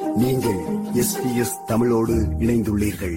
நீங்கள் எஸ்பிஎஸ் தமிழோடு இணைந்துள்ளீர்கள்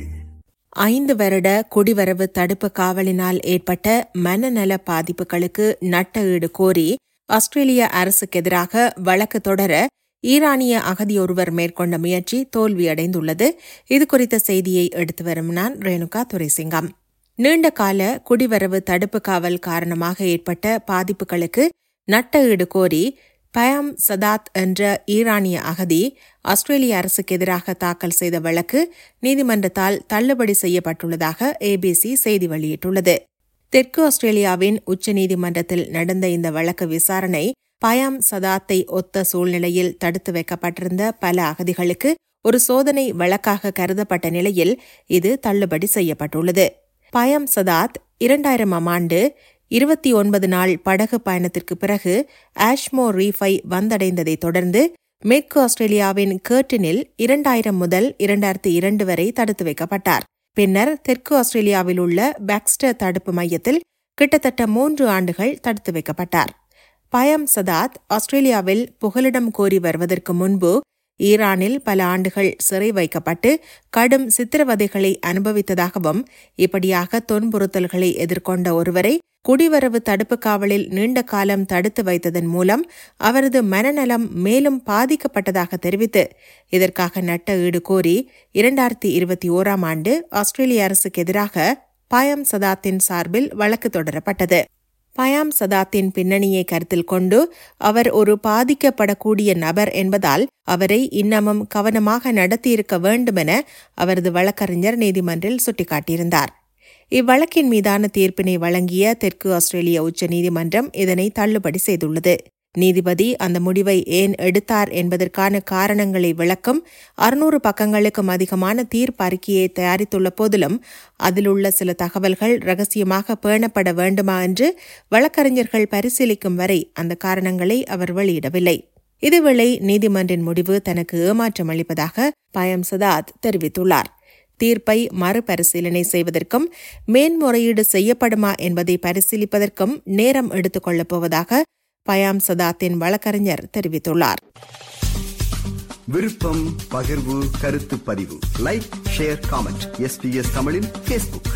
ஐந்து வருட குடிவரவு தடுப்பு காவலினால் ஏற்பட்ட மனநல பாதிப்புகளுக்கு நட்ட ஈடு கோரி ஆஸ்திரேலிய அரசுக்கு எதிராக வழக்கு தொடர ஈரானிய அகதியொருவர் மேற்கொண்ட முயற்சி தோல்வியடைந்துள்ளது இதுகுறித்த செய்தியை எடுத்து வரும் நான் ரேணுகா துரைசிங்கம் நீண்ட கால குடிவரவு தடுப்பு காவல் காரணமாக ஏற்பட்ட பாதிப்புகளுக்கு நட்ட ஈடு கோரி பயாம் சதாத் என்ற ஈரானிய அகதி ஆஸ்திரேலிய அரசுக்கு எதிராக தாக்கல் செய்த வழக்கு நீதிமன்றத்தால் தள்ளுபடி செய்யப்பட்டுள்ளதாக ஏபிசி செய்தி வெளியிட்டுள்ளது தெற்கு ஆஸ்திரேலியாவின் உச்சநீதிமன்றத்தில் நடந்த இந்த வழக்கு விசாரணை பயாம் சதாத்தை ஒத்த சூழ்நிலையில் தடுத்து வைக்கப்பட்டிருந்த பல அகதிகளுக்கு ஒரு சோதனை வழக்காக கருதப்பட்ட நிலையில் இது தள்ளுபடி செய்யப்பட்டுள்ளது பயம் சதாத் இரண்டாயிரமாம் ஆண்டு இருபத்தி ஒன்பது நாள் படகு பயணத்திற்கு பிறகு ஆஷ்மோ ரீஃபை வந்தடைந்ததைத் தொடர்ந்து மேற்கு ஆஸ்திரேலியாவின் கேர்டினில் இரண்டாயிரம் முதல் இரண்டாயிரத்தி இரண்டு வரை தடுத்து வைக்கப்பட்டார் பின்னர் தெற்கு ஆஸ்திரேலியாவில் உள்ள பாக்ஸ்டர் தடுப்பு மையத்தில் கிட்டத்தட்ட மூன்று ஆண்டுகள் தடுத்து வைக்கப்பட்டார் பயம் சதாத் ஆஸ்திரேலியாவில் புகலிடம் கோரி வருவதற்கு முன்பு ஈரானில் பல ஆண்டுகள் சிறை வைக்கப்பட்டு கடும் சித்திரவதைகளை அனுபவித்ததாகவும் இப்படியாக துன்புறுத்தல்களை எதிர்கொண்ட ஒருவரை குடிவரவு தடுப்பு காவலில் நீண்ட காலம் தடுத்து வைத்ததன் மூலம் அவரது மனநலம் மேலும் பாதிக்கப்பட்டதாக தெரிவித்து இதற்காக நட்ட ஈடு கோரி இரண்டாயிரத்தி இருபத்தி ஓராம் ஆண்டு ஆஸ்திரேலிய அரசுக்கு எதிராக பாயம் சதாத்தின் சார்பில் வழக்கு தொடரப்பட்டது பயாம் சதாத்தின் பின்னணியை கருத்தில் கொண்டு அவர் ஒரு பாதிக்கப்படக்கூடிய நபர் என்பதால் அவரை இன்னமும் கவனமாக நடத்தியிருக்க வேண்டுமென அவரது வழக்கறிஞர் நீதிமன்றில் சுட்டிக்காட்டியிருந்தார் இவ்வழக்கின் மீதான தீர்ப்பினை வழங்கிய தெற்கு ஆஸ்திரேலிய உச்சநீதிமன்றம் இதனை தள்ளுபடி செய்துள்ளது நீதிபதி அந்த முடிவை ஏன் எடுத்தார் என்பதற்கான காரணங்களை விளக்கும் அறுநூறு பக்கங்களுக்கும் அதிகமான தீர்ப்பு அறிக்கையை தயாரித்துள்ள போதிலும் அதில் உள்ள சில தகவல்கள் ரகசியமாக பேணப்பட வேண்டுமா என்று வழக்கறிஞர்கள் பரிசீலிக்கும் வரை அந்த காரணங்களை அவர் வெளியிடவில்லை இதுவேளை நீதிமன்றின் முடிவு தனக்கு ஏமாற்றம் அளிப்பதாக பயம் சதாத் தெரிவித்துள்ளார் தீர்ப்பை மறுபரிசீலனை செய்வதற்கும் மேன்முறையீடு செய்யப்படுமா என்பதை பரிசீலிப்பதற்கும் நேரம் எடுத்துக் கொள்ளப் போவதாக பயாம் சதாத்தின் வழக்கறிஞர் தெரிவித்துள்ளார் விருப்பம் பகிர்வு கருத்து பதிவு லைக் ஷேர் காமெண்ட் எஸ்பிஎஸ் தமிழின் பேஸ்புக்